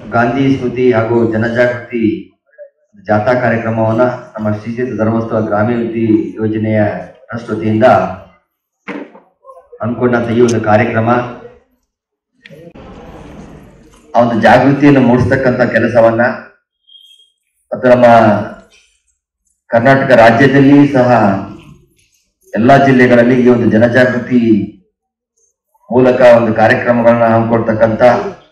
ಗಾಂಧಿ ಸ್ಮೃತಿ ಹಾಗೂ ಜನಜಾಗೃತಿ ಜಾಥಾ ಕಾರ್ಯಕ್ರಮವನ್ನ ನಮ್ಮ ಶ್ರೀಚಿತ್ರ ಧರ್ಮಸ್ಥಳ ಗ್ರಾಮೀಣಾಭಿವೃದ್ಧಿ ಯೋಜನೆಯ ಟ್ರಸ್ಟ್ ವತಿಯಿಂದ ಹಮ್ಮಿಕೊಂಡಂತ ಈ ಒಂದು ಕಾರ್ಯಕ್ರಮ ಆ ಒಂದು ಜಾಗೃತಿಯನ್ನು ಮೂಡಿಸ್ತಕ್ಕಂಥ ಕೆಲಸವನ್ನ ಮತ್ತು ನಮ್ಮ ಕರ್ನಾಟಕ ರಾಜ್ಯದಲ್ಲಿ ಸಹ ಎಲ್ಲಾ ಜಿಲ್ಲೆಗಳಲ್ಲಿ ಈ ಒಂದು ಜನಜಾಗೃತಿ ಮೂಲಕ ಒಂದು ಕಾರ್ಯಕ್ರಮಗಳನ್ನ ಹಮ್ಮಿಕೊಳ್ತಕ್ಕಂಥ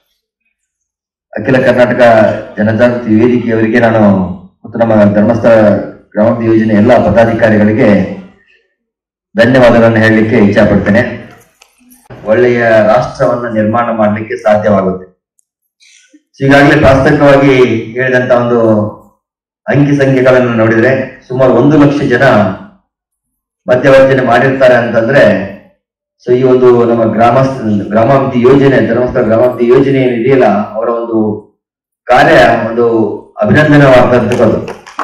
ಅಖಿಲ ಕರ್ನಾಟಕ ಜನಜಾಗೃತಿ ವೇದಿಕೆಯವರಿಗೆ ನಾನು ಮತ್ತು ನಮ್ಮ ಧರ್ಮಸ್ಥಳ ಗ್ರಾಮಾಭಿವೃದ್ಧಿ ಯೋಜನೆ ಎಲ್ಲ ಪದಾಧಿಕಾರಿಗಳಿಗೆ ಧನ್ಯವಾದಗಳನ್ನು ಹೇಳಲಿಕ್ಕೆ ಇಚ್ಛೆ ಪಡ್ತೇನೆ ಒಳ್ಳೆಯ ರಾಷ್ಟ್ರವನ್ನ ನಿರ್ಮಾಣ ಮಾಡಲಿಕ್ಕೆ ಸಾಧ್ಯವಾಗುತ್ತೆ ಸೊ ಈಗಾಗಲೇ ಪ್ರಾಸ್ತಾವಿಕವಾಗಿ ಹೇಳಿದಂತ ಒಂದು ಅಂಕಿ ಸಂಖ್ಯೆಗಳನ್ನು ನೋಡಿದ್ರೆ ಸುಮಾರು ಒಂದು ಲಕ್ಷ ಜನ ಮಧ್ಯವರ್ಜನೆ ಮಾಡಿರ್ತಾರೆ ಅಂತಂದ್ರೆ ಸೊ ಈ ಒಂದು ನಮ್ಮ ಗ್ರಾಮ ಗ್ರಾಮಾಭಿವೃದ್ಧಿ ಯೋಜನೆ ಧರ್ಮಸ್ಥಳ ಗ್ರಾಮಾಭಿವೃದ್ಧಿ ಯೋಜನೆ ಏನಿದೆಯಲ್ಲ ಅವರ ಒಂದು ಕಾರ್ಯ ಒಂದು ಅಭಿನಂದನವಾದಂತದ್ದು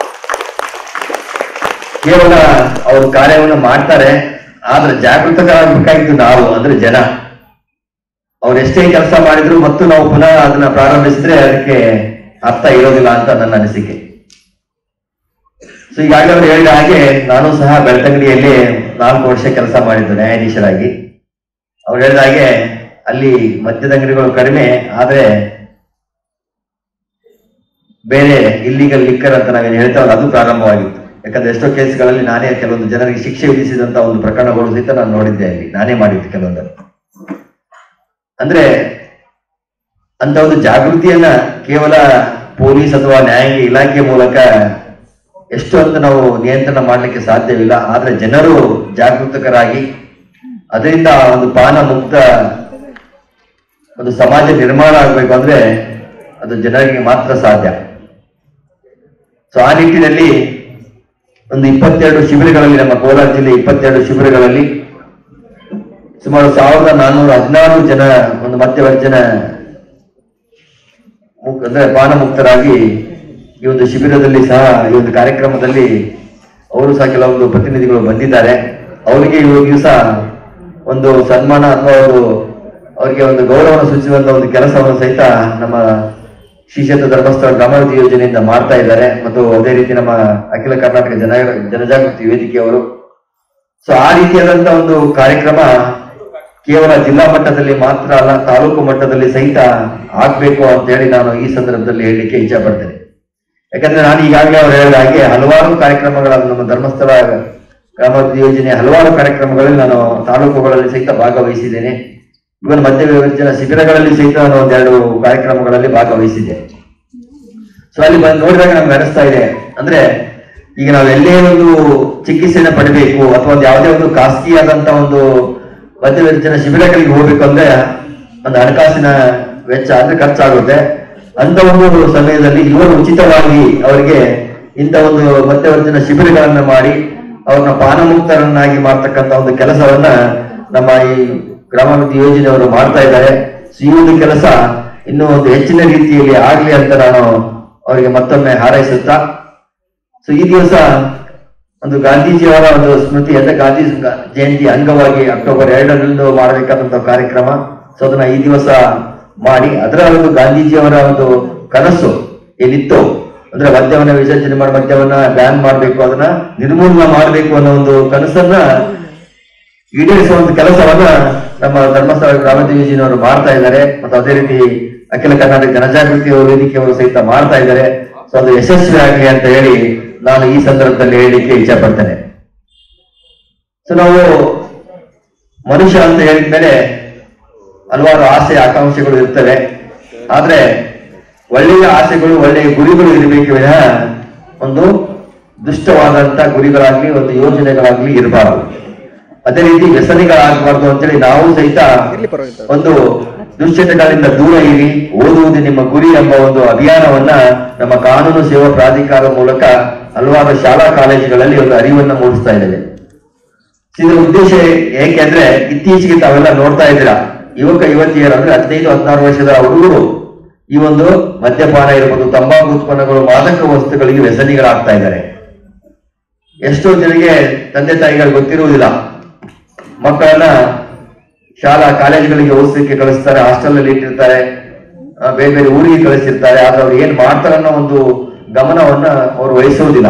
ಕೇವಲ ಅವರು ಕಾರ್ಯವನ್ನು ಮಾಡ್ತಾರೆ ಆದ್ರೆ ಜಾಗೃತರಾಗಬೇಕಾಗಿದ್ದು ನಾವು ಅಂದ್ರೆ ಜನ ಅವ್ರು ಎಷ್ಟೇ ಕೆಲಸ ಮಾಡಿದ್ರು ಮತ್ತು ನಾವು ಪುನಃ ಅದನ್ನ ಪ್ರಾರಂಭಿಸಿದ್ರೆ ಅದಕ್ಕೆ ಅರ್ಥ ಇರೋದಿಲ್ಲ ಅಂತ ನನ್ನ ಅನಿಸಿಕೆ ಸೊ ಈಗಾಗಲೇ ಅವರು ಹೇಳಿದ ಹಾಗೆ ನಾನು ಸಹ ಬೆಳ್ತಂಗಡಿಯಲ್ಲಿ ನಾಲ್ಕು ವರ್ಷ ಕೆಲಸ ಮಾಡಿದ್ದು ನ್ಯಾಯಾಧೀಶರಾಗಿ ಅವ್ರು ಹೇಳಿದ ಹಾಗೆ ಅಲ್ಲಿ ಮದ್ಯದ ಅಂಗಡಿಗಳು ಕಡಿಮೆ ಆದ್ರೆ ಬೇರೆ ಇಲ್ಲಿಗಲ್ ಲಿಕ್ಕರ್ ಅಂತ ನಾವೇನು ಹೇಳ್ತಾವಲ್ಲ ಅದು ಪ್ರಾರಂಭವಾಗಿತ್ತು ಯಾಕಂದ್ರೆ ಎಷ್ಟೋ ಕೇಸ್ಗಳಲ್ಲಿ ನಾನೇ ಕೆಲವೊಂದು ಜನರಿಗೆ ಶಿಕ್ಷೆ ವಿಧಿಸಿದಂತ ಒಂದು ಪ್ರಕರಣಗಳು ಸಹಿತ ನಾನು ನೋಡಿದ್ದೆ ಅಲ್ಲಿ ನಾನೇ ಮಾಡಿದ್ದು ಕೆಲವೊಂದು ಅಂದ್ರೆ ಅಂತ ಒಂದು ಜಾಗೃತಿಯನ್ನ ಕೇವಲ ಪೊಲೀಸ್ ಅಥವಾ ನ್ಯಾಯಾಂಗ ಇಲಾಖೆ ಮೂಲಕ ಎಷ್ಟು ಅಂತ ನಾವು ನಿಯಂತ್ರಣ ಮಾಡಲಿಕ್ಕೆ ಸಾಧ್ಯವಿಲ್ಲ ಆದ್ರೆ ಜನರು ಜಾಗೃತಕರಾಗಿ ಅದರಿಂದ ಒಂದು ಪಾನ ಮುಕ್ತ ಒಂದು ಸಮಾಜ ನಿರ್ಮಾಣ ಆಗ್ಬೇಕು ಅಂದ್ರೆ ಅದು ಜನರಿಗೆ ಮಾತ್ರ ಸಾಧ್ಯ ಸೊ ಆ ನಿಟ್ಟಿನಲ್ಲಿ ಒಂದು ಇಪ್ಪತ್ತೆರಡು ಶಿಬಿರಗಳಲ್ಲಿ ನಮ್ಮ ಕೋಲಾರ ಜಿಲ್ಲೆ ಇಪ್ಪತ್ತೆರಡು ಶಿಬಿರಗಳಲ್ಲಿ ಸುಮಾರು ಸಾವಿರದ ನಾನ್ನೂರ ಹದಿನಾರು ಜನ ಒಂದು ಮಧ್ಯವರ್ಜನ ಮುಕ್- ಅಂದ್ರೆ ಪಾನ ಮುಕ್ತರಾಗಿ ಈ ಒಂದು ಶಿಬಿರದಲ್ಲಿ ಸಹ ಈ ಒಂದು ಕಾರ್ಯಕ್ರಮದಲ್ಲಿ ಅವರು ಸಹ ಕೆಲವೊಂದು ಪ್ರತಿನಿಧಿಗಳು ಬಂದಿದ್ದಾರೆ ಅವರಿಗೆ ಈ ದಿವಸ ಒಂದು ಸನ್ಮಾನ ಅಥವಾ ಒಂದು ಅವರಿಗೆ ಒಂದು ಗೌರವವನ್ನು ಸೂಚಿಸುವಂತ ಒಂದು ಕೆಲಸವನ್ನು ಸಹಿತ ನಮ್ಮ ಶ್ರೀಕ್ಷೇತ್ರ ಧರ್ಮಸ್ಥಳ ಗ್ರಾಮಾಭಿವೃದ್ಧಿ ಯೋಜನೆಯಿಂದ ಮಾಡ್ತಾ ಇದ್ದಾರೆ ಮತ್ತು ಅದೇ ರೀತಿ ನಮ್ಮ ಅಖಿಲ ಕರ್ನಾಟಕ ಜನ ಜನಜಾಗೃತಿ ವೇದಿಕೆಯವರು ಸೊ ಆ ರೀತಿಯಾದಂತ ಒಂದು ಕಾರ್ಯಕ್ರಮ ಕೇವಲ ಜಿಲ್ಲಾ ಮಟ್ಟದಲ್ಲಿ ಮಾತ್ರ ಅಲ್ಲ ತಾಲೂಕು ಮಟ್ಟದಲ್ಲಿ ಸಹಿತ ಆಗ್ಬೇಕು ಅಂತ ಹೇಳಿ ನಾನು ಈ ಸಂದರ್ಭದಲ್ಲಿ ಹೇಳಲಿಕ್ಕೆ ಇಚ್ಛೆ ಪಡ್ತೇನೆ ಯಾಕಂದ್ರೆ ನಾನು ಈಗಾಗಲೇ ಅವರು ಹೇಳಿದ ಹಾಗೆ ಹಲವಾರು ಕಾರ್ಯಕ್ರಮಗಳನ್ನು ನಮ್ಮ ಧರ್ಮಸ್ಥಳ ಗ್ರಾಮಾಭಿವೃದ್ಧಿ ಯೋಜನೆ ಹಲವಾರು ಕಾರ್ಯಕ್ರಮಗಳಲ್ಲಿ ನಾನು ತಾಲೂಕುಗಳಲ್ಲಿ ಸಹಿತ ಭಾಗವಹಿಸಿದ್ದೇನೆ ಇವನ್ ಮಧ್ಯ ವಿಭಜನ ಶಿಬಿರಗಳಲ್ಲಿ ಸಹಿತ ನಾನು ಒಂದೆರಡು ಕಾರ್ಯಕ್ರಮಗಳಲ್ಲಿ ಭಾಗವಹಿಸಿದ್ದೆ ಸೊ ಅಲ್ಲಿ ಬಂದು ನೋಡಿದಾಗ ನಮ್ಗೆ ಅನಿಸ್ತಾ ಇದೆ ಅಂದ್ರೆ ಈಗ ನಾವು ಎಲ್ಲೇ ಒಂದು ಚಿಕಿತ್ಸೆನ ಪಡಿಬೇಕು ಅಥವಾ ಒಂದು ಯಾವುದೇ ಒಂದು ಖಾಸಗಿಯಾದಂತ ಒಂದು ಮಧ್ಯವರ್ಜನ ಶಿಬಿರಗಳಿಗೆ ಹೋಗ್ಬೇಕು ಅಂದ್ರೆ ಒಂದು ಹಣಕಾಸಿನ ವೆಚ್ಚ ಅಂದ್ರೆ ಖರ್ಚಾಗುತ್ತೆ ಅಂತ ಒಂದು ಸಮಯದಲ್ಲಿ ಇವರು ಉಚಿತವಾಗಿ ಅವರಿಗೆ ಇಂಥ ಒಂದು ಮಧ್ಯವರ್ಜನ ಶಿಬಿರಗಳನ್ನ ಮಾಡಿ ಅವ್ರನ್ನ ಪಾನಮುಕ್ತರನ್ನಾಗಿ ಮಾಡ್ತಕ್ಕಂತ ಒಂದು ಕೆಲಸವನ್ನ ನಮ್ಮ ಈ ಗ್ರಾಮಾಭಿವೃದ್ಧಿ ಯೋಜನೆಯವರು ಮಾಡ್ತಾ ಇದ್ದಾರೆ ಸೊ ಈ ಒಂದು ಕೆಲಸ ಇನ್ನೂ ಒಂದು ಹೆಚ್ಚಿನ ರೀತಿಯಲ್ಲಿ ಆಗ್ಲಿ ಅಂತ ನಾನು ಅವರಿಗೆ ಮತ್ತೊಮ್ಮೆ ಹಾರೈಸುತ್ತಾ ಸೊ ಈ ದಿವಸ ಒಂದು ಗಾಂಧೀಜಿಯವರ ಒಂದು ಸ್ಮೃತಿ ಅಂದ್ರೆ ಗಾಂಧಿ ಜಯಂತಿ ಅಂಗವಾಗಿ ಅಕ್ಟೋಬರ್ ಎರಡರಂದು ಮಾಡಬೇಕಾದಂತಹ ಕಾರ್ಯಕ್ರಮ ಸೊ ಅದನ್ನ ಈ ದಿವಸ ಮಾಡಿ ಅದರ ಒಂದು ಗಾಂಧೀಜಿಯವರ ಒಂದು ಕನಸು ಏನಿತ್ತು ಅಂದ್ರೆ ಮದ್ಯವನ್ನ ವಿಸರ್ಜನೆ ಮಾಡಿ ಮದ್ಯವನ್ನ ಬ್ಯಾನ್ ಮಾಡಬೇಕು ಅದನ್ನ ನಿರ್ಮೂಲನ ಮಾಡಬೇಕು ಅನ್ನೋ ಒಂದು ಕನಸನ್ನ ಈಡೇರಿಸುವ ಒಂದು ಕೆಲಸವನ್ನ ನಮ್ಮ ಧರ್ಮಸ್ಥಳ ಗ್ರಾಮಾಭಿವೃದ್ಧಿ ಯೋಜನೆಯವರು ಮಾಡ್ತಾ ಇದ್ದಾರೆ ಮತ್ತು ಅದೇ ರೀತಿ ಅಖಿಲ ಕರ್ನಾಟಕ ಜನಜಾಗೃತಿ ವೇದಿಕೆಯವರು ಸಹಿತ ಮಾಡ್ತಾ ಇದ್ದಾರೆ ಸೊ ಅದು ಯಶಸ್ವಿ ಆಗಲಿ ಅಂತ ಹೇಳಿ ನಾನು ಈ ಸಂದರ್ಭದಲ್ಲಿ ಹೇಳಲಿಕ್ಕೆ ಇಚ್ಛೆ ಪಡ್ತೇನೆ ಸೊ ನಾವು ಮನುಷ್ಯ ಅಂತ ಹೇಳಿದ್ಮೇಲೆ ಹಲವಾರು ಆಸೆ ಆಕಾಂಕ್ಷೆಗಳು ಇರ್ತವೆ ಆದ್ರೆ ಒಳ್ಳೆಯ ಆಸೆಗಳು ಒಳ್ಳೆಯ ಗುರಿಗಳು ಇರಬೇಕು ವಿನಃ ಒಂದು ದುಷ್ಟವಾದಂತ ಗುರಿಗಳಾಗ್ಲಿ ಒಂದು ಯೋಜನೆಗಳಾಗ್ಲಿ ಇರಬಾರದು ಅದೇ ರೀತಿ ವ್ಯಸನಿಗಳಾಗಬಾರ್ದು ಅಂತೇಳಿ ನಾವು ಸಹಿತ ಒಂದು ದುಶ್ಚಟಗಳಿಂದ ದೂರ ಇರಿ ಓದುವುದು ನಿಮ್ಮ ಗುರಿ ಎಂಬ ಒಂದು ಅಭಿಯಾನವನ್ನ ನಮ್ಮ ಕಾನೂನು ಸೇವಾ ಪ್ರಾಧಿಕಾರ ಮೂಲಕ ಹಲವಾರು ಶಾಲಾ ಕಾಲೇಜುಗಳಲ್ಲಿ ಒಂದು ಅರಿವನ್ನ ಮೂಡಿಸ್ತಾ ಇದ್ದೇವೆ ಇದರ ಉದ್ದೇಶ ಏಕೆಂದ್ರೆ ಇತ್ತೀಚೆಗೆ ತಾವೆಲ್ಲ ನೋಡ್ತಾ ಇದ್ದೀರಾ ಯುವಕ ಯುವತಿಯರು ಅಂದ್ರೆ ಹದಿನೈದು ಹದಿನಾರು ವರ್ಷದ ಹುಡುಗರು ಈ ಒಂದು ಮದ್ಯಪಾನ ಇರಬಹುದು ತಂಬಾಕು ಉತ್ಪನ್ನಗಳು ಮಾದಕ ವಸ್ತುಗಳಿಗೆ ವ್ಯಸನಿಗಳಾಗ್ತಾ ಇದ್ದಾರೆ ಎಷ್ಟೋ ಜನರಿಗೆ ತಂದೆ ತಾಯಿಗಳು ಗೊತ್ತಿರುವುದಿಲ್ಲ ಮಕ್ಕಳನ್ನ ಶಾಲಾ ಕಾಲೇಜುಗಳಿಗೆ ಓದಿಸಲಿಕ್ಕೆ ಕಳಿಸ್ತಾರೆ ಹಾಸ್ಟೆಲ್ ಅಲ್ಲಿ ಇಟ್ಟಿರ್ತಾರೆ ಆ, ಬೇರೆ ಬೇರೆ ಊರಿಗೆ ಕಳಿಸಿರ್ತಾರೆ ಆದ್ರೆ ಅವ್ರು ಏನ್ ಮಾಡ್ತಾರೆ ಅನ್ನೋ ಒಂದು ಗಮನವನ್ನ ಅವರು ವಹಿಸುವುದಿಲ್ಲ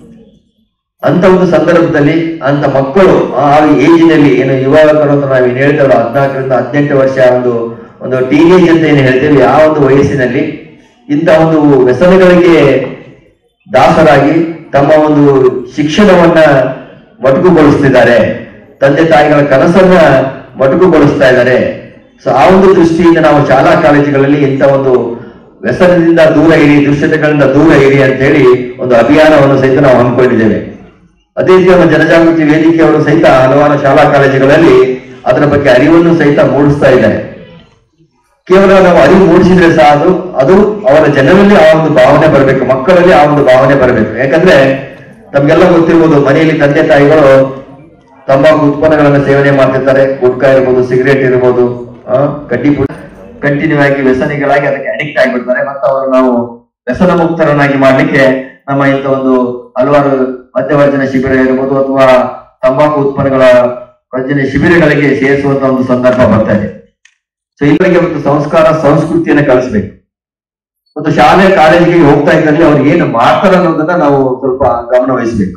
ಅಂತ ಒಂದು ಸಂದರ್ಭದಲ್ಲಿ ಅಂತ ಮಕ್ಕಳು ಆ ಏಜಿನಲ್ಲಿ ಏನು ಯುವಕರು ಅಂತ ನಾವು ಏನ್ ಹೇಳ್ತೇವಲ್ಲ ಹದಿನಾಲ್ಕರಿಂದ ಹದಿನೆಂಟು ವರ್ಷ ಒಂದು ಒಂದು ಟೀನೇಜ್ ಅಂತ ಏನು ಹೇಳ್ತೇವೆ ಆ ಒಂದು ವಯಸ್ಸಿನಲ್ಲಿ ಇಂಥ ಒಂದು ವ್ಯಸನಗಳಿಗೆ ದಾಸರಾಗಿ ತಮ್ಮ ಒಂದು ಶಿಕ್ಷಣವನ್ನ ಮೊಟಕುಗೊಳಿಸ್ತಿದ್ದಾರೆ ತಂದೆ ತಾಯಿಗಳ ಕನಸನ್ನ ಮೊಟಕುಗೊಳಿಸ್ತಾ ಇದ್ದಾರೆ ಸೊ ಆ ಒಂದು ದೃಷ್ಟಿಯಿಂದ ನಾವು ಶಾಲಾ ಕಾಲೇಜುಗಳಲ್ಲಿ ಇಂಥ ಒಂದು ವ್ಯಸನದಿಂದ ದೂರ ಇರಿ ದುಶ್ಚಟಗಳಿಂದ ದೂರ ಇರಿ ಅಂತ ಹೇಳಿ ಒಂದು ಅಭಿಯಾನವನ್ನು ಸಹಿತ ನಾವು ಹಮ್ಮಿಕೊಂಡಿದ್ದೇವೆ ಅದೇ ರೀತಿ ನಮ್ಮ ಜನಜಾಗೃತಿ ವೇದಿಕೆಯವರು ಸಹಿತ ಹಲವಾರು ಶಾಲಾ ಕಾಲೇಜುಗಳಲ್ಲಿ ಅದರ ಬಗ್ಗೆ ಅರಿವನ್ನು ಸಹಿತ ಮೂಡಿಸ್ತಾ ಇದ್ದಾರೆ ಕೇವಲ ನಾವು ಅರಿವು ಮೂಡಿಸಿದ್ರೆ ಸಹ ಅದು ಅದು ಅವರ ಜನರಲ್ಲಿ ಆ ಒಂದು ಭಾವನೆ ಬರಬೇಕು ಮಕ್ಕಳಲ್ಲಿ ಆ ಒಂದು ಭಾವನೆ ಬರಬೇಕು ಯಾಕಂದ್ರೆ ತಮ್ಗೆಲ್ಲ ಗೊತ್ತಿರ್ಬೋದು ಮನೆಯಲ್ಲಿ ತಂದೆ ತಾಯಿಗಳು ತಂಬಾಕು ಉತ್ಪನ್ನಗಳನ್ನು ಸೇವನೆ ಮಾಡ್ತಿರ್ತಾರೆ ಗುಟ್ಕಾ ಇರ್ಬೋದು ಸಿಗರೇಟ್ ಇರ್ಬೋದು ಆ, ಕಡ್ಡಿ ಕಂಟಿನ್ಯೂ ಆಗಿ ವ್ಯಸನಿಗಳಾಗಿ ಅದಕ್ಕೆ ಅಡಿಕ್ಟ್ ಆಗಿಬಿಡ್ತಾರೆ ಮತ್ತೆ ಅವರು ನಾವು ವ್ಯಸನ ಮುಕ್ತರನ್ನಾಗಿ ಮಾಡ್ಲಿಕ್ಕೆ ನಮ್ಮ ಇಂಥ ಒಂದು ಹಲವಾರು ಮಧ್ಯವರ್ಜನ ಶಿಬಿರ ಇರ್ಬೋದು ಅಥವಾ ತಂಬಾಕು ಉತ್ಪನ್ನಗಳ ವರ್ಜನೆ ಶಿಬಿರಗಳಿಗೆ ಸೇರಿಸುವಂತ ಒಂದು ಸಂದರ್ಭ ಬರ್ತಾ ಇದೆ ಸೊ ಇವರಿಗೆ ಒಂದು ಸಂಸ್ಕಾರ ಸಂಸ್ಕೃತಿಯನ್ನ ಕಲಿಸ್ಬೇಕು ಮತ್ತು ಶಾಲೆ ಕಾಲೇಜಿಗೆ ಹೋಗ್ತಾ ಇದ್ದಲ್ಲಿ ಅವ್ರು ಏನು ಮಾಡ್ತಾರೆ ಅನ್ನೋದನ್ನ ನಾವು ಸ್ವಲ್ಪ ಗಮನ ವಹಿಸ್ಬೇಕು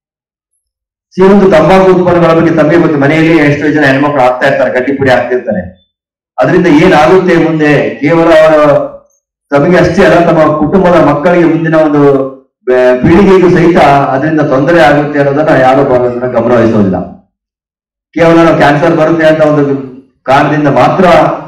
ಸೊ ಈ ಒಂದು ತಂಬಾಕು ಉತ್ಪನ್ನಗಳ ಬಗ್ಗೆ ತಮಗೆ ಗೊತ್ತು ಮನೆಯಲ್ಲಿ ಎಷ್ಟೋ ಜನ ಹೆಣ್ಮಕ್ಳು ಆಗ್ತಾ ಇರ್ತಾರೆ ಗಟ್ಟಿ ಪುಡಿ ಆಗ್ತಿರ್ತಾರೆ ಅದರಿಂದ ಏನಾಗುತ್ತೆ ಮುಂದೆ ಕೇವಲ ಅವರ ತಮಗೆ ಅಷ್ಟೇ ಅಲ್ಲ ತಮ್ಮ ಕುಟುಂಬದ ಮಕ್ಕಳಿಗೆ ಮುಂದಿನ ಒಂದು ಬೆ- ಪೀಳಿಗೆಗೂ ಸಹಿತ ಅದರಿಂದ ತೊಂದರೆ ಆಗುತ್ತೆ ಅನ್ನೋದನ್ನ ಯಾರು ಅದನ್ನ ಗಮನ ವಹಿಸೋದಿಲ್ಲ ಕೇವಲ ನಾವು ಕ್ಯಾನ್ಸರ್ ಬರುತ್ತೆ ಅಂತ ಒಂದು ಕಾರಣದಿಂದ ಮಾತ್ರ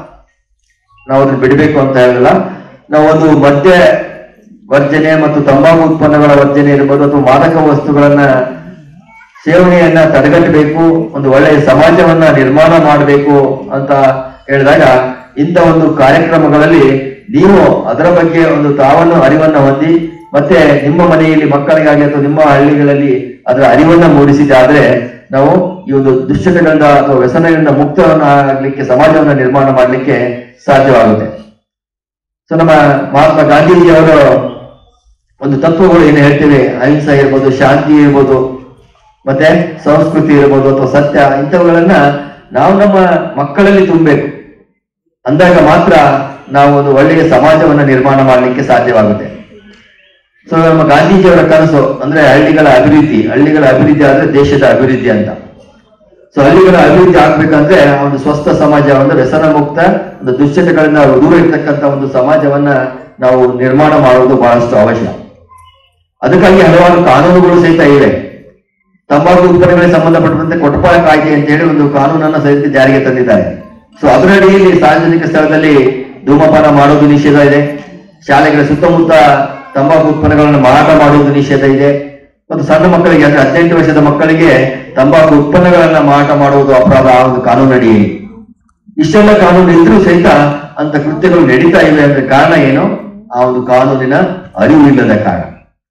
ನಾವು ಅದನ್ನ ಬಿಡಬೇಕು ಅಂತ ಹೇಳಿಲ್ಲ ನಾವು ಒಂದು ಮದ್ಯ ವರ್ಜನೆ ಮತ್ತು ತಂಬಾಕು ಉತ್ಪನ್ನಗಳ ವರ್ಜನೆ ಇರ್ಬೋದು ಅಥವಾ ಮಾದಕ ವಸ್ತುಗಳನ್ನ ಸೇವನೆಯನ್ನ ತಡೆಗಟ್ಟಬೇಕು ಒಂದು ಒಳ್ಳೆಯ ಸಮಾಜವನ್ನ ನಿರ್ಮಾಣ ಮಾಡಬೇಕು ಅಂತ ಹೇಳಿದಾಗ ಇಂಥ ಒಂದು ಕಾರ್ಯಕ್ರಮಗಳಲ್ಲಿ ನೀವು ಅದರ ಬಗ್ಗೆ ಒಂದು ತಾವನ್ನು ಅರಿವನ್ನ ಹೊಂದಿ ಮತ್ತೆ ನಿಮ್ಮ ಮನೆಯಲ್ಲಿ ಮಕ್ಕಳಿಗಾಗಿ ಅಥವಾ ನಿಮ್ಮ ಹಳ್ಳಿಗಳಲ್ಲಿ ಅದರ ಅರಿವನ್ನ ಮೂಡಿಸಿದಾದ್ರೆ ನಾವು ಈ ಒಂದು ದುಶ್ಚಟಗಳಿಂದ ಅಥವಾ ವ್ಯಸನಗಳಿಂದ ಮುಕ್ತವನ್ನ ಆಗ್ಲಿಕ್ಕೆ ಸಮಾಜವನ್ನ ನಿರ್ಮಾಣ ಮಾಡಲಿಕ್ಕೆ ಸಾಧ್ಯವಾಗುತ್ತೆ ಸೊ ನಮ್ಮ ಮಹಾತ್ಮ ಗಾಂಧೀಜಿಯವರ ಒಂದು ತತ್ವಗಳು ಏನು ಹೇಳ್ತೇವೆ ಅಹಿಂಸೆ ಇರ್ಬೋದು ಶಾಂತಿ ಇರ್ಬೋದು ಮತ್ತೆ ಸಂಸ್ಕೃತಿ ಇರ್ಬೋದು ಅಥವಾ ಸತ್ಯ ಇಂಥವುಗಳನ್ನ ನಾವು ನಮ್ಮ ಮಕ್ಕಳಲ್ಲಿ ತುಂಬಬೇಕು ಅಂದಾಗ ಮಾತ್ರ ನಾವು ಒಂದು ಒಳ್ಳೆಯ ಸಮಾಜವನ್ನ ನಿರ್ಮಾಣ ಮಾಡಲಿಕ್ಕೆ ಸಾಧ್ಯವಾಗುತ್ತೆ ಸೊ ನಮ್ಮ ಗಾಂಧೀಜಿಯವರ ಕನಸು ಅಂದ್ರೆ ಹಳ್ಳಿಗಳ ಅಭಿವೃದ್ಧಿ ಹಳ್ಳಿಗಳ ಅಭಿವೃದ್ಧಿ ಆದ್ರೆ ದೇಶದ ಅಭಿವೃದ್ಧಿ ಅಂತ ಸೊ ಹಳ್ಳಿಗಳ ಅಭಿವೃದ್ಧಿ ಆಗ್ಬೇಕಂದ್ರೆ ಆ ಒಂದು ಸ್ವಸ್ಥ ಸಮಾಜ ಒಂದು ವ್ಯಸನ ಮುಕ್ತ ಒಂದು ದುಶ್ಚಟಗಳಿಂದ ದೂರ ಇರ್ತಕ್ಕಂಥ ಒಂದು ಸಮಾಜವನ್ನ ನಾವು ನಿರ್ಮಾಣ ಮಾಡುವುದು ಬಹಳಷ್ಟು ಅವಶ್ಯ ಅದಕ್ಕಾಗಿ ಹಲವಾರು ಕಾನೂನುಗಳು ಸಹಿತ ಇವೆ ತಂಬಾಕು ಉತ್ಪನ್ನಗಳಿಗೆ ಸಂಬಂಧಪಟ್ಟಂತೆ ಕೊಟ್ಟಪಾಳ ಕಾಯ್ದೆ ಅಂತ ಹೇಳಿ ಒಂದು ಕಾನೂನನ್ನ ಸಹಿತ ಜಾರಿಗೆ ತಂದಿದ್ದಾರೆ ಸೊ ಅದರ ಅಡಿಯಲ್ಲಿ ಸಾರ್ವಜನಿಕ ಸ್ಥಳದಲ್ಲಿ ಧೂಮಪಾನ ಮಾಡೋದು ನಿಷೇಧ ಇದೆ ಶಾಲೆಗಳ ಸುತ್ತಮುತ್ತ ತಂಬಾಕು ಉತ್ಪನ್ನಗಳನ್ನು ಮಾರಾಟ ಮಾಡುವುದು ನಿಷೇಧ ಇದೆ ಮತ್ತು ಸಣ್ಣ ಮಕ್ಕಳಿಗೆ ಅಂದ್ರೆ ಹದಿನೆಂಟು ವರ್ಷದ ಮಕ್ಕಳಿಗೆ ತಂಬಾಕು ಉತ್ಪನ್ನಗಳನ್ನ ಮಾರಾಟ ಮಾಡುವುದು ಅಪರಾಧ ಆ ಒಂದು ಕಾನೂನು ಅಡಿಯಲ್ಲಿ ಇಷ್ಟೆಲ್ಲ ಕಾನೂನು ಇದ್ರೂ ಸಹಿತ ಅಂತ ಕೃತ್ಯಗಳು ನಡೀತಾ ಇವೆ ಅಂದ್ರೆ ಕಾರಣ ಏನು ಆ ಒಂದು ಕಾನೂನಿನ ಅರಿವು ಇಲ್ಲದ ಕಾರಣ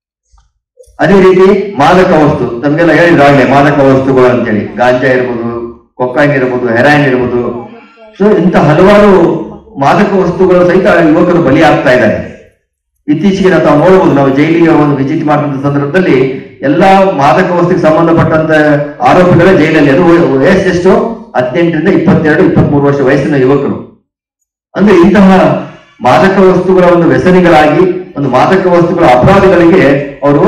ಅದೇ ರೀತಿ ಮಾದಕ ವಸ್ತು ತಮ್ಗೆಲ್ಲ ಹೇಳಿದ್ರಾಗ್ಲೇ ಮಾದಕ ವಸ್ತುಗಳು ಅಂತೇಳಿ ಗಾಂಜಾ ಇರ್ಬೋದು ಕೊಕ್ಕೈನ್ ಇರ್ಬೋದು ಹೆರಾಯಿನ್ ಇರ್ಬೋದು ಸೊ ಇಂಥ ಹಲವಾರು ಮಾದಕ ವಸ್ತುಗಳು ಸಹಿತ ಯುವಕರು ಬಲಿ ಆಗ್ತಾ ಇದ್ದಾರೆ ಇತ್ತೀಚೆಗೆ ನಾವು ತಾವು ನೋಡ್ಬೋದು ನಾವು ಜೈಲಿಗೆ ಒಂದು ವಿಸಿಟ್ ಮಾಡಿದಂತ ಸಂದರ್ಭದಲ್ಲಿ ಎಲ್ಲಾ ಮಾದಕ ವಸ್ತುಗೆ ಸಂಬಂಧಪಟ್ಟಂತ ಆರೋಪಿಗಳೇ ಜೈಲಲ್ಲಿ ಅದು ವಯ- ವಯಸ್ಸೆಷ್ಟು ಹದಿನೆಂಟರಿಂದ ಇಪ್ಪತ್ತೆರಡು ಇಪ್ಪತ್ಮೂರು ವರ್ಷ ವಯಸ್ಸಿನ ಯುವಕರು ಅಂದ್ರೆ ಇಂತಹ ಮಾದಕ ವಸ್ತುಗಳ ಒಂದು ವ್ಯಸನಿಗಳಾಗಿ ಒಂದು ಮಾದಕ ವಸ್ತುಗಳ ಅಪರಾಧಿಗಳಿಗೆ ಅವರು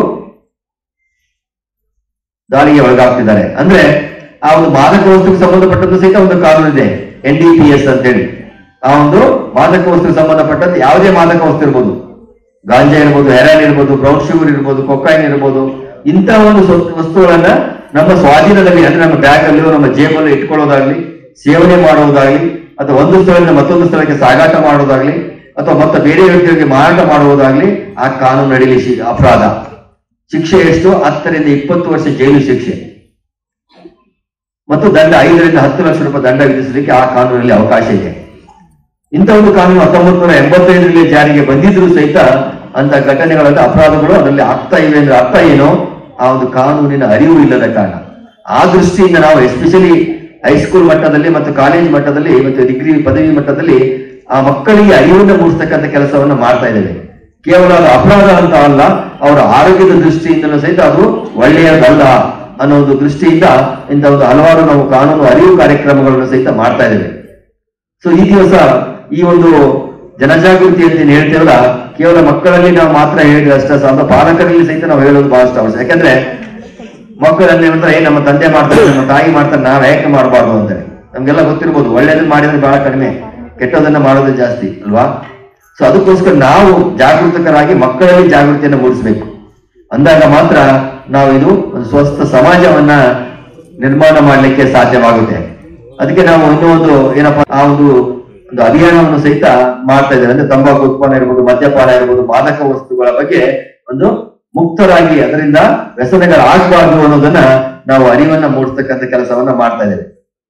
ದಾಳಿಗೆ ಒಳಗಾಗ್ತಿದ್ದಾರೆ ಅಂದ್ರೆ ಆ ಒಂದು ಮಾದಕ ವಸ್ತುಗೆ ಸಂಬಂಧಪಟ್ಟಂತ ಸಹಿತ ಒಂದು ಕಾನೂನು ಇದೆ ಎನ್ ಡಿ ಪಿ ಎಸ್ ಅಂತೇಳಿ ಆ ಒಂದು ಮಾದಕ ವಸ್ತುಗೆ ಸಂಬಂಧಪಟ್ಟಂತೆ ಯಾವುದೇ ಮಾದಕ ವಸ್ತು ಇರ್ಬೋದು ಗಾಂಜಾ ಇರ್ಬೋದು ಹೆರಾನ್ ಇರ್ಬೋದು ಬ್ರೌನ್ ಶುಗರ್ ಇರ್ಬೋದು ಕೊಕೈನ್ ಇರ್ಬೋದು ಇಂತಹ ಒಂದು ಸ್ವತ್ತು- ವಸ್ತುಗಳನ್ನ ನಮ್ಮ ಸ್ವಾಧೀನದಲ್ಲಿ ಅಂದ್ರೆ ನಮ್ಮ ಬ್ಯಾಗ್ ಅಲ್ಲಿ ನಮ್ಮ ಜೇಬಲ್ಲಿ ಇಟ್ಕೊಳ್ಳೋದಾಗ್ಲಿ ಸೇವನೆ ಮಾಡುವುದಾಗ್ಲಿ ಅಥವಾ ಒಂದು ಸ್ಥಳದಿಂದ ಮತ್ತೊಂದು ಸ್ಥಳಕ್ಕೆ ಸಾಗಾಟ ಮಾಡೋದಾಗ್ಲಿ ಅಥವಾ ಮತ್ತೆ ಬೇರೆ ವ್ಯಕ್ತಿಗಳಿಗೆ ಮಾರಾಟ ಮಾಡುವುದಾಗ್ಲಿ ಆ ಕಾನೂನು ಅಡಿಯಲ್ಲಿ ಶಿ- ಅಪರಾಧ ಶಿಕ್ಷೆ ಎಷ್ಟು ಹತ್ತರಿಂದ ಇಪ್ಪತ್ತು ವರ್ಷ ಜೈಲು ಶಿಕ್ಷೆ ಮತ್ತು ದಂಡ ಐದರಿಂದ ಹತ್ತು ಲಕ್ಷ ರೂಪಾಯಿ ದಂಡ ವಿಧಿಸಲಿಕ್ಕೆ ಆ ಕಾನೂನಲ್ಲಿ ಅವಕಾಶ ಇದೆ ಇಂಥ ಒಂದು ಕಾನೂನು ಹತ್ತೊಂಬತ್ತು ನೂರ ಎಂಬತ್ತೈದರಲ್ಲಿ ಜಾರಿಗೆ ಬಂದಿದ್ರು ಸಹಿತ ಅಂತ ಘಟನೆಗಳನ್ನ ಅಪರಾಧಗಳು ಅದರಲ್ಲಿ ಆಗ್ತಾ ಇವೆ ಅಂದ್ರೆ ಅರ್ಥ ಏನು ಆ ಒಂದು ಕಾನೂನಿನ ಅರಿವು ಇಲ್ಲದ ಕಾರಣ ಆ ದೃಷ್ಟಿಯಿಂದ ನಾವು ಎಸ್ಪೆಷಲಿ ಹೈಸ್ಕೂಲ್ ಮಟ್ಟದಲ್ಲಿ ಮತ್ತು ಕಾಲೇಜ್ ಮಟ್ಟದಲ್ಲಿ ಮತ್ತು ಡಿಗ್ರಿ ಪದವಿ ಮಟ್ಟದಲ್ಲಿ ಆ ಮಕ್ಕಳಿಗೆ ಅರಿವನ್ನು ಮೂಡಿಸ್ತಕ್ಕಂಥ ಕೆಲಸವನ್ನ ಮಾಡ್ತಾ ಇದ್ದೇವೆ ಕೇವಲ ಅದು ಅಪರಾಧ ಅಂತ ಅಲ್ಲ ಅವರ ಆರೋಗ್ಯದ ದೃಷ್ಟಿಯಿಂದಲೂ ಸಹಿತ ಅದು ಒಳ್ಳೆಯದಲ್ಲ ಅನ್ನೋ ಒಂದು ದೃಷ್ಟಿಯಿಂದ ಇಂಥ ಒಂದು ಹಲವಾರು ನಾವು ಕಾನೂನು ಅರಿವು ಕಾರ್ಯಕ್ರಮಗಳನ್ನು ಸಹಿತ ಮಾಡ್ತಾ ಇದ್ದೇವೆ ಸೊ ಈ ದಿವಸ ಈ ಒಂದು ಜನಜಾಗೃತಿ ಅಂತ ಏನ್ ಹೇಳ್ತೇವಲ್ಲ ಕೇವಲ ಮಕ್ಕಳಲ್ಲಿ ನಾವು ಮಾತ್ರ ಹೇಳಿದ್ರೆ ಅಷ್ಟೇ ಸಾಲ ಪಾಲಕರಲ್ಲಿ ಸಹಿತ ನಾವು ಹೇಳೋದು ಬಹಳಷ್ಟು ಅವಶ್ಯ ಯಾಕಂದ್ರೆ ಮಕ್ಕಳಲ್ಲಿ ಅಂದ್ರೆ ಏ ನಮ್ಮ ತಂದೆ ಮಾಡ್ತಾರೆ ನಮ್ಮ ತಾಯಿ ಮಾಡ್ತಾರೆ ನಾವ್ ಯಾಕೆ ಮಾಡಬಾರ್ದು ಅಂತ ನಮ್ಗೆಲ್ಲ ಗೊತ್ತಿರ್ಬೋದು ಒಳ್ಳೇದನ್ನ ಮಾಡಿದ್ರೆ ಬಹಳ ಕಡಿಮೆ ಕೆಟ್ಟದನ್ನ ಮಾಡೋದು ಜಾಸ್ತಿ ಅಲ್ವಾ ಸೊ ಅದಕ್ಕೋಸ್ಕರ ನಾವು ಜಾಗೃತಕರಾಗಿ ಮಕ್ಕಳಲ್ಲಿ ಜಾಗೃತಿಯನ್ನು ಮೂಡಿಸಬೇಕು ಅಂದಾಗ ಮಾತ್ರ ನಾವು ಇದು ಒಂದು ಸ್ವಸ್ಥ ಸಮಾಜವನ್ನ ನಿರ್ಮಾಣ ಮಾಡಲಿಕ್ಕೆ ಸಾಧ್ಯವಾಗುತ್ತೆ ಅದಕ್ಕೆ ನಾವು ಇನ್ನೂ ಒಂದು ಏನಪ್ಪಾ ಆ ಒಂದು ಒಂದು ಅಭಿಯಾನವನ್ನು ಸಹಿತ ಮಾಡ್ತಾ ಇದ್ದಾರೆ ಅಂದ್ರೆ ತಂಬಾಕು ಉತ್ಪನ್ನ ಇರ್ಬೋದು ಮದ್ಯಪಾನ ಇರ್ಬೋದು ಮಾದಕ ವಸ್ತುಗಳ ಬಗ್ಗೆ ಒಂದು ಮುಕ್ತರಾಗಿ ಅದರಿಂದ ವ್ಯಸನಗಳಾಗಬಾರ್ದು ಅನ್ನೋದನ್ನ ನಾವು ಅರಿವನ್ನ ಮೂಡಿಸ್ತಕ್ಕಂಥ ಕೆಲಸವನ್ನ ಮಾಡ್ತಾ ಇದ್ದೇವೆ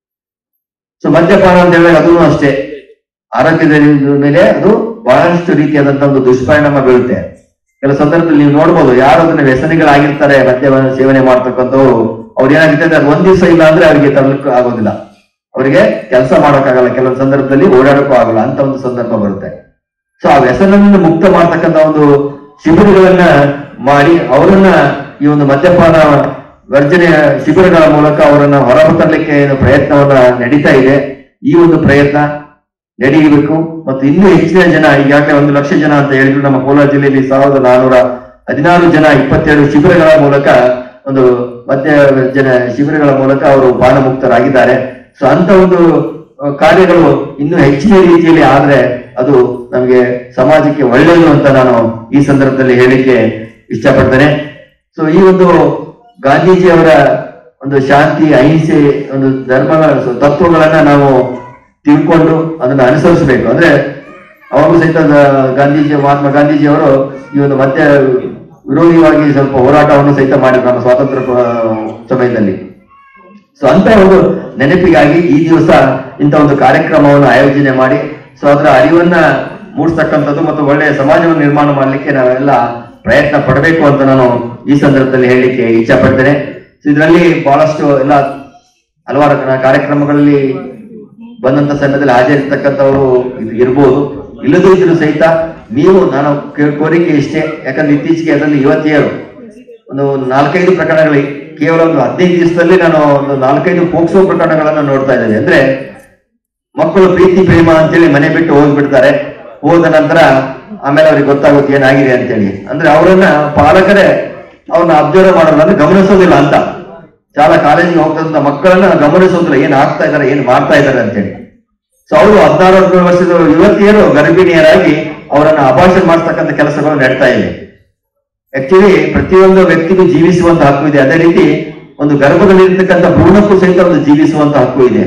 ಸೊ ಮದ್ಯಪಾನ ಅಂತ ಹೇಳಿದ್ರೆ ಅದೂ ಅಷ್ಟೇ ಆರೋಗ್ಯದ ಮೇಲೆ ಅದು ಬಹಳಷ್ಟು ರೀತಿಯಾದಂತಹ ಒಂದು ದುಷ್ಪರಿಣಾಮ ಬೀಳುತ್ತೆ ಕೆಲವು ಸಂದರ್ಭದಲ್ಲಿ ನೀವು ನೋಡ್ಬೋದು ಯಾರು ಅದನ್ನ ವ್ಯಸನಿಗಳಾಗಿರ್ತಾರೆ ಮದ್ಯವನ್ನು ಸೇವನೆ ಮಾಡ್ತಕ್ಕಂಥವ್ರು ಅವ್ರು ಏನಾಗುತ್ತೆ ಅಂದ್ರೆ ಅದು ಒಂದ್ ದಿವಸ ಇಲ್ಲ ಅಂದ್ರೆ ಅವರಿಗೆ ತರಲಿಕ್ಕೆ ಆಗೋದಿಲ್ಲ ಅವರಿಗೆ ಕೆಲಸ ಮಾಡೋಕ್ಕಾಗಲ್ಲ ಕೆಲವು ಸಂದರ್ಭದಲ್ಲಿ ಓಡಾಡಕ್ಕೂ ಆಗಲ್ಲ ಅಂತ ಒಂದು ಸಂದರ್ಭ ಬರುತ್ತೆ ಸೊ ಆ ವ್ಯಸನದಿಂದ ಮುಕ್ತ ಮಾಡ್ತಕ್ಕಂಥ ಒಂದು ಶಿಬಿರಗಳನ್ನ ಮಾಡಿ ಅವರನ್ನ ಈ ಒಂದು ಮದ್ಯಪಾನ ವರ್ಜನೆ ಶಿಬಿರಗಳ ಮೂಲಕ ಅವರನ್ನ ಹೊರತರಲಿಕ್ಕೆ ಏನು ಪ್ರಯತ್ನವನ್ನ ನಡೀತಾ ಇದೆ ಈ ಒಂದು ಪ್ರಯತ್ನ ನಡೆಯಬೇಕು ಮತ್ತು ಇನ್ನೂ ಹೆಚ್ಚಿನ ಜನ ಈಗಾಗಲೇ ಒಂದು ಲಕ್ಷ ಜನ ಅಂತ ಹೇಳಿದ್ರು ನಮ್ಮ ಕೋಲಾರ ಜಿಲ್ಲೆಯಲ್ಲಿ ಸಾವಿರದ ನಾನೂರ ಹದಿನಾರು ಜನ ಇಪ್ಪತ್ತೆರಡು ಶಿಬಿರಗಳ ಮೂಲಕ ಒಂದು ಮಧ್ಯ ಜನ ಶಿಬಿರಗಳ ಮೂಲಕ ಅವರು ಪಾನ ಮುಕ್ತರಾಗಿದ್ದಾರೆ ಸೊ ಅಂತ ಒಂದು ಆ, ಕಾರ್ಯಗಳು ಇನ್ನೂ ಹೆಚ್ಚಿನ ರೀತಿಯಲ್ಲಿ ಆದ್ರೆ ಅದು ನಮಗೆ ಸಮಾಜಕ್ಕೆ ಒಳ್ಳೆಯದು ಅಂತ ನಾನು ಈ ಸಂದರ್ಭದಲ್ಲಿ ಹೇಳಿಕ್ಕೆ ಇಷ್ಟಪಡ್ತೇನೆ ಸೊ ಈ ಒಂದು ಗಾಂಧೀಜಿಯವರ ಒಂದು ಶಾಂತಿ ಅಹಿಂಸೆ ಒಂದು ಧರ್ಮಗಳ ಸೊ ತತ್ವಗಳನ್ನ ನಾವು ತಿಳ್ಕೊಂಡು ಅದನ್ನ ಅನುಸರಿಸಬೇಕು ಅಂದ್ರೆ ಅವಾಗೂ ಸಹಿತ ಗ- ಗಾಂಧೀಜಿ ಮಹಾತ್ಮ ಗಾಂಧೀಜಿ ಅವರು ಈ ಒಂದು ಮಧ್ಯ ವಿರೋಧಿಯಾಗಿ ಸ್ವಲ್ಪ ಹೋರಾಟವನ್ನು ಸಹಿತ ಮಾಡಿದ್ರು ನಮ್ಮ ಸ್ವಾತಂತ್ರ್ಯ ಆ, ಸಮಯದಲ್ಲಿ ಸೊ ಅಂತ ಒಂದು ನೆನಪಿಗಾಗಿ ಈ ದಿವಸ ಇಂಥ ಒಂದು ಕಾರ್ಯಕ್ರಮವನ್ನು ಆಯೋಜನೆ ಮಾಡಿ ಸೊ ಅದರ ಅರಿವನ್ನ ಮೂಡಿಸ್ತಕ್ಕಂಥದ್ದು ಮತ್ತು ಒಳ್ಳೆಯ ಸಮಾಜವನ್ನು ನಿರ್ಮಾಣ ಮಾಡಲಿಕ್ಕೆ ನಾವೆಲ್ಲ ಪ್ರಯತ್ನ ಪಡಬೇಕು ಅಂತ ನಾನು ಈ ಸಂದರ್ಭದಲ್ಲಿ ಹೇಳಲಿಕ್ಕೆ ಇಚ್ಛೆ ಪಡ್ತೇನೆ ಸೊ ಇದರಲ್ಲಿ ಬಹಳಷ್ಟು ಎಲ್ಲ ಹಲವಾರು ಕ- ಕಾರ್ಯಕ್ರಮಗಳಲ್ಲಿ ಬಂದಂತ ಸಮಯದಲ್ಲಿ ಹಾಜರಿರ್ತಕ್ಕಂಥವರು ಇದು ಇರ್ಬೋದು ಇಲ್ಲದೇ ಇದ್ರು ಸಹಿತ ನೀವು ನಾನು ಕೇ- ಕೋರಿಕೆ ಇಷ್ಟೇ ಯಾಕಂದ್ರೆ ಇತ್ತೀಚೆಗೆ ಅದರಲ್ಲಿ ಯುವತಿಯರು ಒಂದು ನಾಲ್ಕೈದು ಪ್ರಕರಣಗಳು ಕೇವಲ ಒಂದು ಹದಿನೈದು ದಿವಸದಲ್ಲಿ ನಾನು ಒಂದು ನಾಲ್ಕೈದು ಪೋಕ್ಸೋ ಪ್ರಕರಣಗಳನ್ನ ನೋಡ್ತಾ ಇದ್ದೇವೆ ಅಂದ್ರೆ ಮಕ್ಕಳು ಪ್ರೀತಿ ಪ್ರೇಮ ಅಂತೇಳಿ ಮನೆ ಬಿಟ್ಟು ಹೋಗ್ಬಿಡ್ತಾರೆ ಹೋದ ನಂತರ ಆಮೇಲೆ ಅವ್ರಿಗೆ ಗೊತ್ತಾಗುತ್ತೆ ಏನಾಗಿದೆ ಅಂತೇಳಿ ಅಂದ್ರೆ ಅವರನ್ನ ಪಾಲಕರೇ ಅವ್ರನ್ನ ಅಬ್ಸರ್ವ್ ಮಾಡೋಲ್ಲ ಅಂದ್ರೆ ಗಮನಿಸೋದಿಲ್ಲ ಅಂತ ಶಾಲಾ ಕಾಲೇಜಿಗೆ ಹೋಗ್ತಕ್ಕಂಥ ಮಕ್ಕಳನ್ನ ಗಮನಿಸೋದಿಲ್ಲ ಏನ್ ಆಗ್ತಾ ಇದಾರೆ ಏನ್ ಮಾಡ್ತಾ ಇದಾರೆ ಅಂತೇಳಿ ಸೊ ಅವರು ಹದಿನಾರು ಹದಿನೇಳು ವರ್ಷದ ಯುವತಿಯರು ಗರ್ಭಿಣಿಯರಾಗಿ ಅವರನ್ನ ಅಭಾಷಣ ಮಾಡ್ತಕ್ಕಂಥ ಕೆಲಸಗಳು ನಡ್ತಾ ಇವೆ ಆಕ್ಚುಲಿ ಪ್ರತಿಯೊಂದು ವ್ಯಕ್ತಿಗೂ ಜೀವಿಸುವಂತ ಹಕ್ಕು ಇದೆ ಅದೇ ರೀತಿ ಒಂದು ಗರ್ಭದಲ್ಲಿರ್ತಕ್ಕಂಥ ಭ್ರೂಣಕ್ಕೂ ಸಹಿತ ಒಂದು ಜೀವಿಸುವಂತ ಹಕ್ಕು ಇದೆ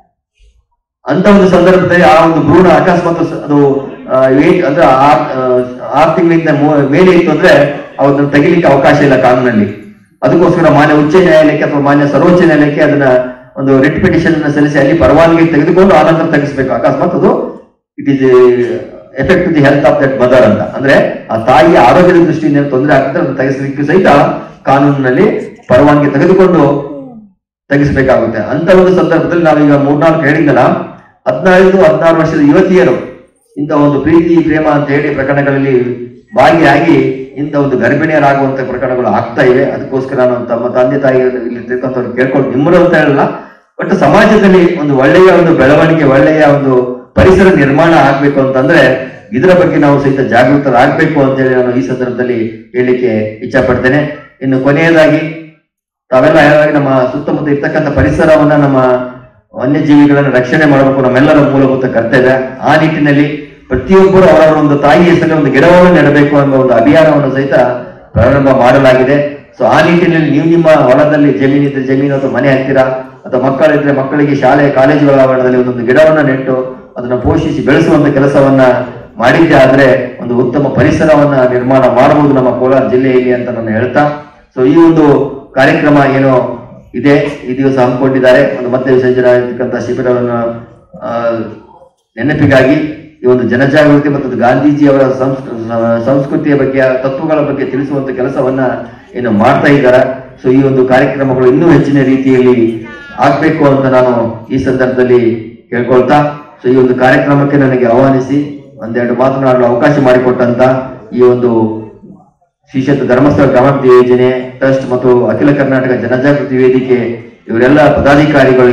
ಅಂತ ಒಂದು ಸಂದರ್ಭದಲ್ಲಿ ಆ ಒಂದು ಭ್ರೂಣ ಅಕಸ್ಮಾತ್ ಸ- ಅದು ಆ, ಏಟ್ ಅಂದ್ರೆ ಆರ್ ಆ, ಆರು ತಿಂಗಳಿಂದ ಮೂ- ಮೇಲೆ ಇತ್ತು ಅಂದ್ರೆ ಅದನ್ನ ತೆಗಿಲಿಕ್ಕೆ ಅವಕಾಶ ಇಲ್ಲ ಕಾನೂನಲ್ಲಿ ಅದಕ್ಕೋಸ್ಕರ ಮಾನ್ಯ ಉಚ್ಚ ನ್ಯಾಯಾಲಯಕ್ಕೆ ಅಥವಾ ಮಾನ್ಯ ಸರ್ವೋಚ್ಚ ನ್ಯಾಯಾಲಯಕ್ಕೆ ಅದನ್ನ ಒಂದು ರಿಟ್ ಪಿಟಿಷನ್ ಅನ್ನ ಸಲ್ಲಿಸಿ ಅಲ್ಲಿ ಪರವಾನಗಿ ತೆಗೆದುಕೊಂಡು ಆನಂತರ ತೆಗಿಸ್ಬೇಕು ಅಕಸ್ಮಾತ್ ಅದು it is effect the health of that mother ಅಂತ ಅಂದ್ರೆ ಆ ತಾಯಿಯ ಆರೋಗ್ಯದ ದೃಷ್ಟಿಯಿಂದ ಏನು ತೊಂದರೆ ಆಗ್ತದೆ ಅದನ್ನು ತೆಗೆಸಲಿಕ್ಕೆ ಸಹಿತ ಕಾನೂನಿನಲ್ಲಿ ಪರವಾನಗಿ ತೆಗೆದುಕೊಂಡು ತೆಗಿಸ್ಬೇಕಾಗುತ್ತೆ ಅಂತ ಒಂದು ಸಂದರ್ಭದಲ್ಲಿ ನಾವೀಗ ಮೂರ್ನಾಲ್ಕು ಹೇಳಿದ್ದಲ್ಲ ಹದಿನೈದು ಹದಿನಾರು ವರ್ಷದ ಯುವತಿಯರು ಇಂಥ ಒಂದು ಪ್ರೀತಿ ಪ್ರೇಮ ಅಂತ ಹೇಳಿ ಪ್ರಕರಣಗಳಲ್ಲಿ ಭಾಗಿಯಾಗಿ ಇಂಥ ಒಂದು ಗರ್ಭಿಣಿಯರಾಗುವಂತ ಪ್ರಕರಣಗಳು ಆಗ್ತಾ ಇವೆ ಅದಕ್ಕೋಸ್ಕರ ನಾನು ತಮ್ಮ ತಂದೆ ತಾಯಿ ಇಲ್ಲಿ ತಿಳ್ಕೊಂತವ್ರು ಕೇಳ್ಕೊಂಡು ನಿಮ್ಮರು ಅಂತ ಹೇಳಲ್ಲ ಬಟ್ ಸಮಾಜದಲ್ಲಿ ಒಂದು ಒಳ್ಳೆಯ ಒಂದು ಬೆಳವಣಿಗೆ ಒಳ್ಳೆಯ ಒಂದು ಪರಿಸರ ನಿರ್ಮಾಣ ಆಗ್ಬೇಕು ಅಂತಂದ್ರೆ ಇದರ ಬಗ್ಗೆ ನಾವು ಸಹಿತ ಜಾಗೃತರಾಗಬೇಕು ಅಂತೇಳಿ ನಾನು ಈ ಸಂದರ್ಭದಲ್ಲಿ ಹೇಳಲಿಕ್ಕೆ ಇಚ್ಛೆ ಪಡ್ತೇನೆ ಇನ್ನು ಕೊನೆಯದಾಗಿ ತಾವೆಲ್ಲ ಹೇಳುವಾಗ ನಮ್ಮ ಸುತ್ತಮುತ್ತ ಇರ್ತಕ್ಕಂಥ ಪರಿಸರವನ್ನ ನಮ್ಮ ವನ್ಯಜೀವಿಗಳನ್ನ ರಕ್ಷಣೆ ಮಾಡಬೇಕು ನಮ್ಮೆಲ್ಲರ ಮೂಲಭೂತ ಕರ್ತವ್ಯ ಆ ನಿಟ್ಟಿನಲ್ಲಿ ಪ್ರತಿಯೊಬ್ಬರು ಅವರವರ ಒಂದು ತಾಯಿ ಹೆಸರಲ್ಲಿ ಒಂದು ಗಿಡವನ್ನು ನೆಡಬೇಕು ಎಂಬ ಒಂದು ಅಭಿಯಾನವನ್ನು ಸಹಿತ ಪ್ರಾರಂಭ ಮಾಡಲಾಗಿದೆ ಸೊ ಆ ನಿಟ್ಟಿನಲ್ಲಿ ನೀವು ನಿಮ್ಮ ಹೊಲದಲ್ಲಿ ಜಮೀನಿದ್ರೆ ಜಮೀನು ಅಥವಾ ಮನೆ ಹತ್ತಿರ ಅಥವಾ ಮಕ್ಕಳಿದ್ರೆ ಮಕ್ಕಳಿಗೆ ಶಾಲೆ ಕಾಲೇಜುಗಳ ಆವರಣದಲ್ಲಿ ಒಂದೊಂದು ಗಿಡವನ್ನ ನೆಟ್ಟು ಅದನ್ನ ಪೋಷಿಸಿ ಬೆಳೆಸುವಂತ ಕೆಲಸವನ್ನ ಮಾಡಿದ್ದೆ ಆದ್ರೆ ಒಂದು ಉತ್ತಮ ಪರಿಸರವನ್ನ ನಿರ್ಮಾಣ ಮಾಡಬಹುದು ನಮ್ಮ ಕೋಲಾರ ಜಿಲ್ಲೆಯಲ್ಲಿ ಅಂತ ನಾನು ಹೇಳ್ತಾ ಸೊ ಈ ಒಂದು ಕಾರ್ಯಕ್ರಮ ಏನು ಇದೆ ಈ ದಿವಸ ಹಮ್ಮಿಕೊಂಡಿದ್ದಾರೆ ಒಂದು ಮತ್ತೆ ವಿಸರ್ಜನೆ ಆಗಿರ್ತಕ್ಕಂಥ ಶಿಬಿರವನ್ನು ಆ, ನೆನಪಿಗಾಗಿ ಈ ಒಂದು ಜನಜಾಗೃತಿ ಮತ್ತು ಅದು ಗಾಂಧೀಜಿಯವರ ಸಂಸ್- ಸಂಸ್ಕೃತಿಯ ಬಗ್ಗೆ ಆ ತತ್ವಗಳ ಬಗ್ಗೆ ತಿಳಿಸುವಂತ ಕೆಲಸವನ್ನ ಏನು ಮಾಡ್ತಾ ಇದ್ದಾರೆ ಸೊ ಈ ಒಂದು ಕಾರ್ಯಕ್ರಮಗಳು ಇನ್ನೂ ಹೆಚ್ಚಿನ ರೀತಿಯಲ್ಲಿ ಆಗ್ಬೇಕು ಅಂತ ನಾನು ಈ ಸಂದರ್ಭದಲ್ಲಿ ಕೇಳ್ಕೊಳ್ತಾ ಸೊ ಈ ಒಂದು ಕಾರ್ಯಕ್ರಮಕ್ಕೆ ನನಗೆ ಆಹ್ವಾನಿಸಿ ಒಂದೆರಡು ಮಾತನಾಡಲು ಅವಕಾಶ ಮಾಡಿಕೊಟ್ಟಂತ ಈ ಒಂದು ಶ್ರೀಕ್ಷೇತ್ರ ಧರ್ಮಸ್ಥಳ ಗ್ರಾಮಾಭಿವೃದ್ಧಿ ಯೋಜನೆ ಟ್ರಸ್ಟ್ ಮತ್ತು ಅಖಿಲ ಕರ್ನಾಟಕ ಜನಜಾಗೃತಿ ವೇದಿಕೆ ಇವರೆಲ್ಲ ಪದಾಧಿಕಾರಿಗಳಿಗೂ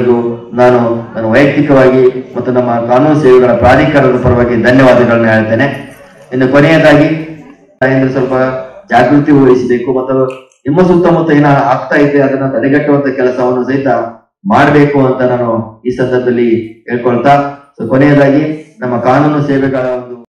ನಾನು ನಾನು ವೈಯಕ್ತಿಕವಾಗಿ ಮತ್ತು ನಮ್ಮ ಕಾನೂನು ಸೇವೆಗಳ ಪ್ರಾಧಿಕಾರದ ಪರವಾಗಿ ಧನ್ಯವಾದಗಳನ್ನ ಹೇಳ್ತೇನೆ ಇನ್ನು ಕೊನೆಯದಾಗಿ ತಾಯಂದ್ರೆ ಸ್ವಲ್ಪ ಜಾಗೃತಿ ವಹಿಸಬೇಕು ಮತ್ತು ನಿಮ್ಮ ಸುತ್ತಮುತ್ತ ಏನ ಆಗ್ತಾ ಇದೆ ಅದನ್ನ ತಡೆಗಟ್ಟುವಂತ ಕೆಲಸವನ್ನು ಸಹಿತ ಮಾಡಬೇಕು ಅಂತ ನಾನು ಈ ಸಂದರ್ಭದಲ್ಲಿ ಹೇಳ್ಕೊಳ್ತಾ ಸೊ ಕೊನೆಯದಾಗಿ ನಮ್ಮ ಕಾನೂನು ಸೇವೆಗಳ ಒಂದು